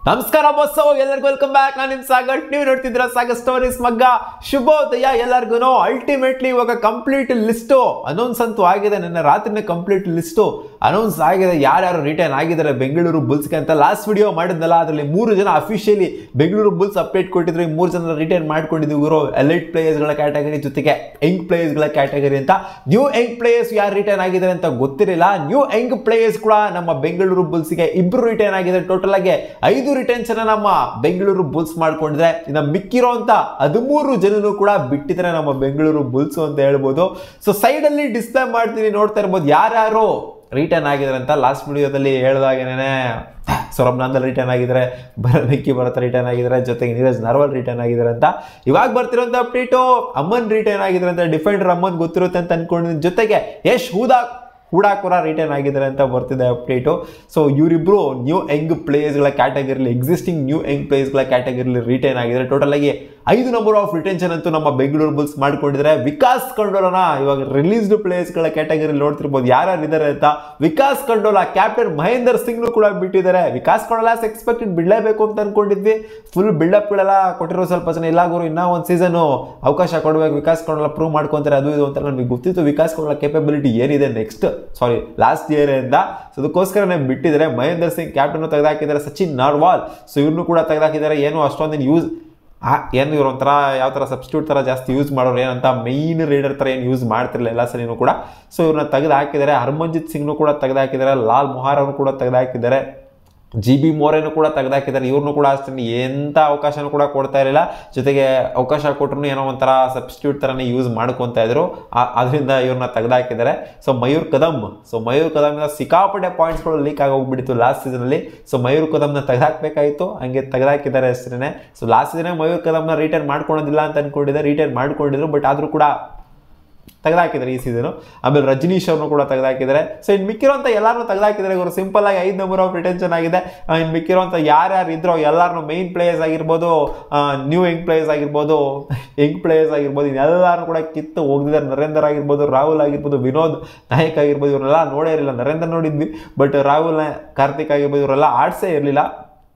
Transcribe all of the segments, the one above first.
ನಮಸ್ಕಾರ ಬಸ್ಸು ಎಲ್ಲರಿಗೂ welcome back ನಾನು ನಿಮ್ ಸಾಗರ್ ನೀವು ನೋಡ್ತಿದ್ರ ಸಾಗರ್ ಸ್ಟೋರೀಸ್ ಮಗ್ಗ ಶುಭೋದಯ ಎಲ್ಲರಿಗೂ ಅಲ್ಟಿಮೇಟ್ಲಿ ಇವಾಗ ಕಂಪ್ಲೀಟ್ ಲಿಸ್ಟು ಅನೌನ್ಸ್ ಅಂತೂ ಆಗಿದೆ ನನ್ನ ರಾತ್ರಿನೇ ಕಂಪ್ಲೀಟ್ ಲಿಸ್ಟು ಅನೌನ್ಸ್ ಆಗಿದೆ ಯಾರ್ಯಾರು ರಿಟರ್ನ್ ಆಗಿದ್ದಾರೆ ಬೆಂಗಳೂರು ಬುಲ್ಸ್ಗೆ ಅಂತ ಲಾಸ್ಟ್ ವಿಡಿಯೋ ಮಾಡಿದ್ನಲ್ಲ ಅದರಲ್ಲಿ ಮೂರು ಜನ ಅಫಿಷಿಯಲಿ ಬೆಂಗಳೂರು ಬುಲ್ಸ್ ಅಪ್ಡೇಟ್ ಕೊಟ್ಟಿದ್ರು ಈ ಮೂರು ಜನ ರಿಟರ್ನ್ ಮಾಡ್ಕೊಂಡಿದ್ದೀವಿ ಇವರು ಎಲೈಟ್ ಪ್ಲೇಯರ್ಸ್ಗಳ ಕ್ಯಾಟಗರಿ ಜೊತೆಗೆ ಯಂಗ್ ಪ್ಲೇಯರ್ಸ್ಗಳ ಕ್ಯಾಟಗರಿ ಅಂತ ನ್ಯೂ ಯಂಗ್ ಪ್ಲೇಯರ್ಸ್ ಯಾರು ರಿಟರ್ನ್ ಆಗಿದ್ದಾರೆ ಅಂತ ಗೊತ್ತಿರಲಿಲ್ಲ ನ್ಯೂ ಯಂಗ್ ಪ್ಲೇಯರ್ಸ್ ಕೂಡ ನಮ್ಮ ಬೆಂಗಳೂರು ಬುಲ್ಸ್ಗೆ ಇಬ್ರು ರಿಟರ್ನ್ ಆಗಿದ್ದಾರೆ ಟೋಟಲ್ ಆಗಿ ಐದು ರಿಟರ್ನ್ಸ್ ನಮ್ಮ ಬೆಂಗಳೂರು ಬುಲ್ಸ್ ಮಾಡ್ಕೊಂಡಿದ್ರೆ ಇನ್ನು ಮಿಕ್ಕಿರೋ ಅಂತ ಹದಿಮೂರು ಜನನು ಕೂಡ ಬಿಟ್ಟಿದ್ದಾರೆ ನಮ್ಮ ಬೆಂಗಳೂರು ಬುಲ್ಸ್ ಅಂತ ಹೇಳ್ಬೋದು ಸೊ ಸೈಡ್ ಅಲ್ಲಿ ಡಿಸ್ಪ್ಲೇ ಮಾಡ್ತೀನಿ ನೋಡ್ತಾ ಇರ್ಬೋದು ಯಾರ್ಯಾರು ರಿಟರ್ನ್ ಆಗಿದ್ದಾರೆ ಅಂತ ಲಾಸ್ಟ್ ವಿಡಿಯೋದಲ್ಲಿ ಹೇಳ್ದಾಗೇನೆ ಸೌರಭ್ ನಂದಲ್ ರಿಟರ್ನ್ ಆಗಿದ್ದಾರೆ ಭರ ನಿಕ್ಕಿ ಭರತ್ ರಿಟರ್ನ್ ಆಗಿದ್ದಾರೆ ಜೊತೆಗೆ ನೀರಜ್ ನರ್ವಲ್ ರಿಟರ್ನ್ ಆಗಿದ್ದಾರೆ ಅಂತ ಇವಾಗ ಬರ್ತಿರೋಂಥ ಅಪ್ಡೇಟು ಅಮ್ಮನ್ ರಿಟರ್ನ್ ಆಗಿದ್ದಾರೆ ಅಂತ ಡಿಫೆಂಡರ್ ಅಮ್ಮನ್ ಗೊತ್ತಿರುತ್ತೆ ಅಂತ ಅನ್ಕೊಂಡಿದ್ದೀನಿ ಜೊತೆಗೆ ಯಶ್ ಹೂದಾ ಕೂಡ ಕೂಡ ರಿಟರ್ನ್ ಆಗಿದ್ದಾರೆ ಅಂತ ಬರ್ತಿದೆ ಅಪ್ಡೇಟು ಸೊ ಇವರಿಬ್ರು ನ್ಯೂ ಯಂಗ್ ಪ್ಲೇಯರ್ಸ್ಗಳ ಕ್ಯಾಟಗರಿಲಿ ಎಕ್ಸಿಸ್ಟಿಂಗ್ ನ್ಯೂ ಯಂಗ್ ಪ್ಲೇಯರ್ಸ್ಗಳ ಕ್ಯಾಟಗರಿಲಿ ರಿಟರ್ನ್ ಆಗಿದ್ದಾರೆ ಟೋಟಲ್ ಆಗಿ ಐದು ನಂಬರ್ ಆಫ್ ರಿಟೆನ್ಷನ್ ಅಂತೂ ನಮ್ಮ ಬೆಂಗಳೂರು ಬುಲ್ಸ್ ಮಾಡ್ಕೊಂಡಿದ್ದಾರೆ ವಿಕಾಸ್ ಕಂಡೋಲನ ಇವಾಗ ರಿಲೀಸ್ಡ್ ಪ್ಲೇಯರ್ಸ್ಗಳ ಕ್ಯಾಟಗರಿ ನೋಡ್ತಿರ್ಬೋದು ಯಾರ್ಯಾರು ಇದ್ದಾರೆ ಅಂತ ವಿಕಾಸ್ ಕಂಡೋಲ ಕ್ಯಾಪ್ಟನ್ ಮಹೇಂದರ್ ಸಿಂಗ್ನು ಕೂಡ ಬಿಟ್ಟಿದ್ದಾರೆ ವಿಕಾಸ್ ಕಂಡೋಲ ಎಕ್ಸ್ಪೆಕ್ಟೆಡ್ ಬಿಡಲೇಬೇಕು ಅಂತ ಅನ್ಕೊಂಡಿದ್ವಿ ಫುಲ್ ಬಿಲ್ಡಪ್ಗಳೆಲ್ಲ ಕೊಟ್ಟಿರೋ ಸ್ವಲ್ಪ ಜನ ಇಲ್ಲ ಗುರು ಇನ್ನೂ ಒಂದು ಸೀಸನು ಅವಕಾಶ ಕೊಡಬೇಕು ವಿಕಾಸ್ ಕಂಡೋಲ ಪ್ರೂವ್ ಮಾಡ್ಕೊಂತಾರೆ ಅದು ಇದು ಅಂತ ನಮಗೆ ಗೊತ್ತಿತ್ತು ವಿಕಾಸ್ ಕಂಡೋಲ ಕೇಪಬಿಲಿಟಿ ಏನಿದೆ ನೆಕ್ಸ್ಟ್ ಸಾರಿ ಲಾಸ್ಟ್ ಇಯರ್ ಇಂದ ಸೊ ಅದಕ್ಕೋಸ್ಕರನೇ ಬಿಟ್ಟಿದ್ದಾರೆ ಮಹೇಂದರ್ ಸಿಂಗ್ ಕ್ಯಾಪ್ಟನ್ ತೆಗೆದಾಕಿದ್ದಾರೆ ಸಚಿನ್ ನಾರ್ವಾಲ್ ಸೊ ಇವ್ರನ್ನೂ ಕೂಡ ತೆಗೆದಾಕಿದ್ದಾರೆ ಏನು ಅಷ್ಟೊಂದಿನ ಯೂಸ್ ಆ ಏನು ಇವ್ರು ಒಂಥರ ಯಾವ ಥರ ಸಬ್ಸ್ಟಿಟ್ಯೂಟ್ ಥರ ಜಾಸ್ತಿ ಯೂಸ್ ಮಾಡೋರು ಏನಂತ ಮೈನ್ ರೈಡರ್ ಥರ ಏನು ಯೂಸ್ ಮಾಡ್ತಿರಲಿಲ್ಲ ಎಲ್ಲ ಸರಿನೂ ಕೂಡ ಸೊ ಇವ್ರನ್ನ ತೆಗೆದು ಹಾಕಿದ್ದಾರೆ ಹರ್ಮನ್ಜಿತ್ ಸಿಂಗ್ನು ಕೂಡ ತೆಗೆದು ಹಾಕಿದ್ದಾರೆ ಲಾಲ್ ಮೊಹಾರ್ ಅವರು ಕೂಡ ತೆಗೆದು ಹಾಕಿದ್ದಾರೆ ಜಿ ಬಿ ಮೋರೇನು ಕೂಡ ತೆಗೆದಾಕಿದ್ದಾರೆ ಇವ್ರನ್ನೂ ಕೂಡ ಅಷ್ಟೇ ಎಂಥ ಅವಕಾಶನೂ ಕೂಡ ಕೊಡ್ತಾ ಇರಲಿಲ್ಲ ಜೊತೆಗೆ ಅವಕಾಶ ಕೊಟ್ಟರು ಏನೋ ಒಂಥರ ಸಬ್ಸ್ಟಿಟ್ಯೂಟ್ ಥರನೇ ಯೂಸ್ ಮಾಡ್ಕೊತಾ ಇದ್ರು ಅದರಿಂದ ಇವ್ರನ್ನ ತೆಗೆದಾಕಿದ್ದಾರೆ ಸೊ ಮಯೂರ್ ಕದಮ್ ಸೊ ಮಯೂರ್ ಕದಮ್ನ ಸಿಕ್ಕಾಪಟ್ಟೆ ಪಾಯಿಂಟ್ಸ್ಗಳು ಲೀಕ್ ಆಗಿ ಹೋಗ್ಬಿಟ್ಟಿತ್ತು ಲಾಸ್ಟ್ ಸೀಸನಲ್ಲಿ ಸೊ ಮಯೂರ್ ಕದಮ್ನ ತೆಗೆದಾಕಬೇಕಾಗಿತ್ತು ಹಂಗೆ ತೆಗೆದಾಕಿದ್ದಾರೆ ಅಷ್ಟೇ ಸೊ ಲಾಸ್ಟ್ ಸೀಸನೇ ಮಯೂರ್ ಕದಮ್ನ ರಿಟರ್ನ್ ಮಾಡ್ಕೊಳೋದಿಲ್ಲ ಅಂತ ಅನ್ಕೊಂಡಿದ್ದೆ ರಿಟರ್ನ್ ಮಾಡ್ಕೊಂಡಿದ್ರು ಬಟ್ ಆದರೂ ಕೂಡ ತೆಗೆದಾಕಿದ್ದಾರೆ ಈ ಸೀಸನು ಆಮೇಲೆ ರಜನೀಶ್ ಅವ್ರನ್ನು ಕೂಡ ತೆಗೆದಾಕಿದ್ದಾರೆ ಸೊ ಇನ್ನು ಮಿಕ್ಕಿರೋಂಥ ಎಲ್ಲರನ್ನೂ ತೆಗೆದಾಕಿದ್ದಾರೆ ಇವರು ಸಿಂಪಲ್ ಆಗಿ ಐದು ನಂಬರ್ ಆಫ್ ರಿಟೆನ್ಷನ್ ಆಗಿದೆ ಇನ್ನು ಮಿಕ್ಕಿರೋಂಥ ಯಾರ್ಯಾರು ಇದ್ರೋ ಎಲ್ಲರನ್ನೂ ಮೈನ್ ಪ್ಲೇಯರ್ಸ್ ಆಗಿರ್ಬೋದು ನ್ಯೂ ಯಂಗ್ ಪ್ಲೇಯರ್ಸ್ ಆಗಿರ್ಬೋದು ಯಂಗ್ ಪ್ಲೇಯರ್ಸ್ ಆಗಿರ್ಬೋದು ಇನ್ನೆಲ್ಲರೂ ಕೂಡ ಕಿತ್ತು ಹೋಗಿದ್ದಾರೆ ನರೇಂದರ್ ಆಗಿರ್ಬೋದು ರಾಹುಲ್ ಆಗಿರ್ಬೋದು ವಿನೋದ್ ನಾಯಕ್ ಆಗಿರ್ಬೋದು ಇವರೆಲ್ಲ ನೋಡೇ ಇರಲಿಲ್ಲ ನರೇಂದ್ರ ನೋಡಿದ್ವಿ ಬಟ್ ರಾಹುಲ್ ಕಾರ್ತಿಕ್ ಆಗಿರ್ಬೋದು ಇವರೆಲ್ಲ ಆಡ್ಸೇ ಇರಲಿಲ್ಲ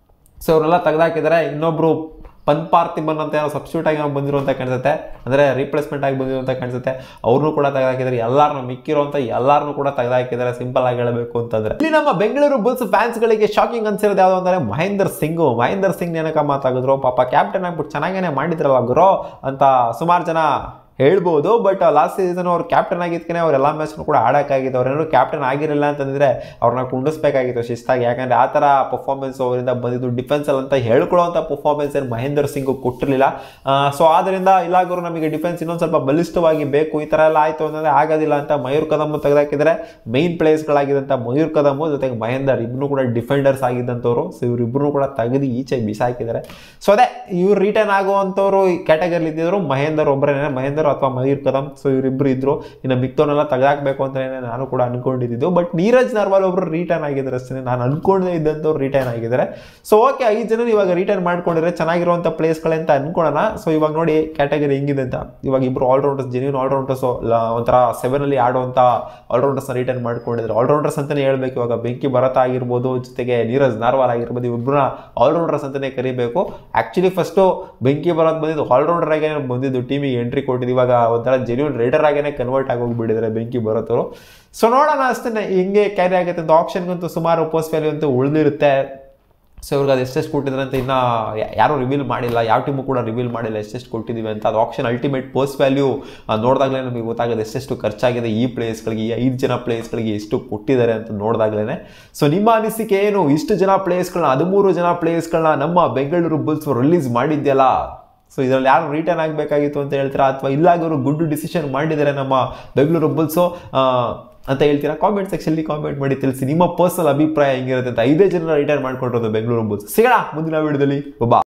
ಸೊ ಅವರೆಲ್ಲ ತೆಗೆದಾಕಿದ್ದಾರೆ ಇನ್ನೊಬ್ರು ಪನ್ಪಾರ್ಥಿಬನ್ ಅಂತ ಏನೋ ಸಬ್ಸ್ಟಿಟ್ಯೂಟ್ ಆಗಿ ಬಂದಿರೋ ಅಂತ ಕಾಣಿಸುತ್ತೆ ಅಂದರೆ ರೀಪ್ಲೇಸ್ಮೆಂಟ್ ಆಗಿ ಬಂದಿರೋ ಅಂತ ಕಾಣಿಸುತ್ತೆ ಅವ್ರನ್ನೂ ಕೂಡ ತೆಗೆದಾಕಿದ್ದಾರೆ ಎಲ್ಲರನ್ನೂ ಮಿಕ್ಕಿರೋಂಥ ಎಲ್ಲರನ್ನೂ ಕೂಡ ತೆಗೆದಾಕಿದ್ದಾರೆ ಸಿಂಪಲ್ ಆಗಿ ಹೇಳಬೇಕು ಅಂತಂದ್ರೆ ಇಲ್ಲಿ ನಮ್ಮ ಬೆಂಗಳೂರು ಬುಲ್ಸ್ ಫ್ಯಾನ್ಸ್ಗಳಿಗೆ ಶಾಕಿಂಗ್ ಅನ್ಸಿರೋದು ಯಾವುದು ಅಂದರೆ ಮಹೇಂದರ್ ಸಿಂಗು ಮಹೇಂದರ್ ಸಿಂಗ್ ಏನಕ್ಕ ಮಾತಾಗಿದ್ರು ಪಾಪ ಕ್ಯಾಪ್ಟನ್ ಆಗ್ಬಿಟ್ಟು ಚೆನ್ನಾಗೇನೆ ಮಾಡಿದ್ರಲ್ಲ ಗುರು ಅಂತ ಸುಮಾರು ಜನ ಹೇಳ್ಬೋದು ಬಟ್ ಲಾಸ್ಟ್ ಸೀಸನ್ ಅವ್ರು ಕ್ಯಾಪ್ಟನ್ ಆಗಿದ್ದಕ್ಕೆ ಅವ್ರು ಎಲ್ಲ ಮ್ಯಾಚ್ನು ಕೂಡ ಆಡೋಕ್ಕಾಗಿತ್ತು ಅವ್ರೇನಾದ್ರು ಕ್ಯಾಪ್ಟನ್ ಆಗಿರಲಿಲ್ಲ ಅಂತಂದರೆ ಅವ್ರನ್ನ ಕುಂಡಿಸ್ಬೇಕಾಗಿತ್ತು ಶಿಸ್ತಾಗಿ ಯಾಕಂದರೆ ಆ ಥರ ಪರ್ಫಾರ್ಮೆನ್ಸ್ ಅವರಿಂದ ಬಂದಿದ್ದು ಡಿಫೆನ್ಸಲ್ಲಿ ಅಂತ ಹೇಳ್ಕೊಳ್ಳೋವಂಥ ಪರ್ಫಾರ್ಮೆನ್ಸ್ ಏನು ಮಹೇಂದರ್ ಸಿಂಗ್ ಕೊಟ್ಟಿರಲಿಲ್ಲ ಸೊ ಆದ್ದರಿಂದ ಇಲ್ಲಾಗರು ನಮಗೆ ಡಿಫೆನ್ಸ್ ಇನ್ನೊಂದು ಸ್ವಲ್ಪ ಬಲಿಷ್ಠವಾಗಿ ಬೇಕು ಈ ಥರ ಎಲ್ಲ ಆಯಿತು ಅಂತಂದರೆ ಆಗೋದಿಲ್ಲ ಅಂತ ಮಯೂರ್ ಕದಮ್ ತೆಗೆದಾಕಿದರೆ ಮೈನ್ ಪ್ಲೇಯರ್ಸ್ಗಳಾಗಿದ್ದಂಥ ಮಯೂರ್ ಕದಮ್ ಜೊತೆಗೆ ಮಹೇಂದರ್ ಇಬ್ಬರು ಕೂಡ ಡಿಫೆಂಡರ್ಸ್ ಆಗಿದ್ದಂಥವ್ರು ಸೊ ಇವರಿಬ್ಬರು ಕೂಡ ತೆಗೆದು ಈಚೆ ಬಿಸಾಕಿದ್ದಾರೆ ಸೊ ಅದೇ ಇವ್ರು ರಿಟರ್ನ್ ಆಗುವಂಥವ್ರು ಈ ಕ್ಯಾಟಗರಿ ಇದ್ದಿದ್ರು ಮಹೇಂದರ್ ಒಬ್ಬರೇನೆ ಮಹೇಂದರ್ ಅಥವಾ ಮಯೂರ್ ಕದಮ್ ಸೊ ಇವರಿಬ್ರು ಇದ್ರು ಇನ್ನು ಮಿಕ್ತವನ್ನೆಲ್ಲ ತೆಗೆದಾಕಬೇಕು ಅಂತ ನಾನು ಕೂಡ ಅನ್ಕೊಂಡಿದ್ದು ಬಟ್ ನೀರಜ್ ನರ್ವಾಲ್ ಒಬ್ರು ರಿಟರ್ನ್ ಆಗಿದ್ದಾರೆ ಅಷ್ಟೇ ನಾನು ಅನ್ಕೊಂಡೇ ಇದ್ದಂಥವ್ರು ರಿಟರ್ನ್ ಆಗಿದ್ದಾರೆ ಸೊ ಓಕೆ ಐದು ಜನ ಇವಾಗ ರಿಟರ್ನ್ ಮಾಡ್ಕೊಂಡಿದ್ರೆ ಚೆನ್ನಾಗಿರುವಂಥ ಪ್ಲೇಸ್ಗಳೇ ಅಂತ ಅನ್ಕೊಳ್ಳೋಣ ಸೊ ಇವಾಗ ನೋಡಿ ಕ್ಯಾಟಗರಿ ಹೆಂಗಿದೆ ಅಂತ ಇವಾಗ ಇಬ್ರು ಆಲ್ರೌಂಡರ್ಸ್ ಜೆನ್ಯೂನ್ ಆಲ್ರೌಂಡರ್ಸ್ ಒಂಥರ ಸೆವೆನಲ್ಲಿ ಆಡುವಂಥ ಆಲ್ರೌಂಡರ್ಸ್ನ ರಿಟರ್ನ್ ಮಾಡ್ಕೊಂಡಿದ್ದಾರೆ ಆಲ್ರೌಂಡರ್ಸ್ ಅಂತಲೇ ಹೇಳ್ಬೇಕು ಇವಾಗ ಬೆಂಕಿ ಭರತ ಆಗಿರ್ಬೋದು ಜೊತೆಗೆ ನೀರಜ್ ನಾರ್ವಾಲ್ ಆಗಿರ್ಬೋದು ಇಬ್ಬರನ್ನ ಆಲ್ರೌಂಡರ್ಸ್ ಅಂತಲೇ ಕರಿಬೇಕು ಆ್ಯಕ್ಚುಲಿ ಫಸ್ಟು ಬೆಂಕಿ ಭರತ್ ಬಂದಿದ್ದು ಆಲ್ರೌಂಡರ್ ಆಗೇ ಬಂದಿದ್ದು ಟೀಮಿಗೆ ಎಂಟ್ರಿ ಕೊಟ್ಟಿದ್ದು ಇವಾಗ ಒಂಥರ ಜೆನ್ಯೂನ್ ರೈಡರ್ ಆಗೇನೆ ಕನ್ವರ್ಟ್ ಆಗಿ ಹೋಗ್ಬಿಟ್ಟಿದ್ದಾರೆ ಬೆಂಕಿ ಬರೋತರು ಸೊ ನೋಡೋಣ ಅಷ್ಟೇ ಹಿಂಗೆ ಕ್ಯಾರಿ ಆಗುತ್ತೆ ಅಂತ ಆಪ್ಷನ್ಗಂತೂ ಸುಮಾರು ಪೋಸ್ಟ್ ವ್ಯಾಲ್ಯೂ ಅಂತೂ ಉಳಿದಿರುತ್ತೆ ಸೊ ಇವ್ರಿಗೆ ಅದು ಎಷ್ಟೆಷ್ಟು ಕೊಟ್ಟಿದ್ದಾರೆ ಅಂತ ಇನ್ನೂ ಯಾರೂ ರಿವೀಲ್ ಮಾಡಿಲ್ಲ ಯಾವ ಟೀಮು ಕೂಡ ರಿವೀಲ್ ಮಾಡಿಲ್ಲ ಎಷ್ಟೆಷ್ಟು ಕೊಟ್ಟಿದ್ದೀವಿ ಅಂತ ಅದು ಆಪ್ಷನ್ ಅಲ್ಟಿಮೇಟ್ ಪೋಸ್ಟ್ ವ್ಯಾಲ್ಯೂ ನೋಡಿದಾಗಲೇ ನಮಗೆ ಗೊತ್ತಾಗೋದು ಎಷ್ಟೆಷ್ಟು ಖರ್ಚಾಗಿದೆ ಈ ಪ್ಲೇಯರ್ಸ್ಗಳಿಗೆ ಈ ಐದು ಜನ ಪ್ಲೇಯರ್ಸ್ಗಳಿಗೆ ಎಷ್ಟು ಕೊಟ್ಟಿದ್ದಾರೆ ಅಂತ ನೋಡಿದಾಗಲೇ ಸೊ ನಿಮ್ಮ ಅನಿಸಿಕೆ ಏನು ಇಷ್ಟು ಜನ ಪ್ಲೇಯರ್ಸ್ಗಳನ್ನ ಹದಿಮೂರು ಜನ ಪ್ಲೇಯರ್ಸ್ಗಳನ್ನ ನಮ್ಮ ಬೆಂಗಳೂರು ಬುಲ್ಸ್ ರಿಲೀಸ್ ಮಾಡಿದ್ಯಲ್ಲ ಸೊ ಇದರಲ್ಲಿ ಯಾರು ರಿಟರ್ನ್ ಆಗಬೇಕಾಗಿತ್ತು ಅಂತ ಹೇಳ್ತೀರಾ ಅಥವಾ ಇಲ್ಲಾಗವರು ಗುಡ್ ಡಿಸಿಷನ್ ಮಾಡಿದ್ದಾರೆ ನಮ್ಮ ಬೆಂಗಳೂರು ಬುಲ್ಸು ಅಂತ ಹೇಳ್ತೀರಾ ಕಾಮೆಂಟ್ ಸೆಕ್ಷನ್ಲಿ ಕಾಮೆಂಟ್ ಮಾಡಿ ತಿಳಿಸಿ ನಿಮ್ಮ ಪರ್ಸನಲ್ ಅಭಿಪ್ರಾಯ ಹೆಂಗಿರುತ್ತೆ ಅಂತ ಐದೇ ಜನ ರಿಟರ್ನ್ ಮಾಡ್ಕೊಂಡಿರೋದು ಬೆಂಗಳೂರು ಬುಲ್ಸ್ ಸಿಗೋಣ ಮುಂದಿನ ವಿಡಿಯೋದಲ್ಲಿ ಬಾ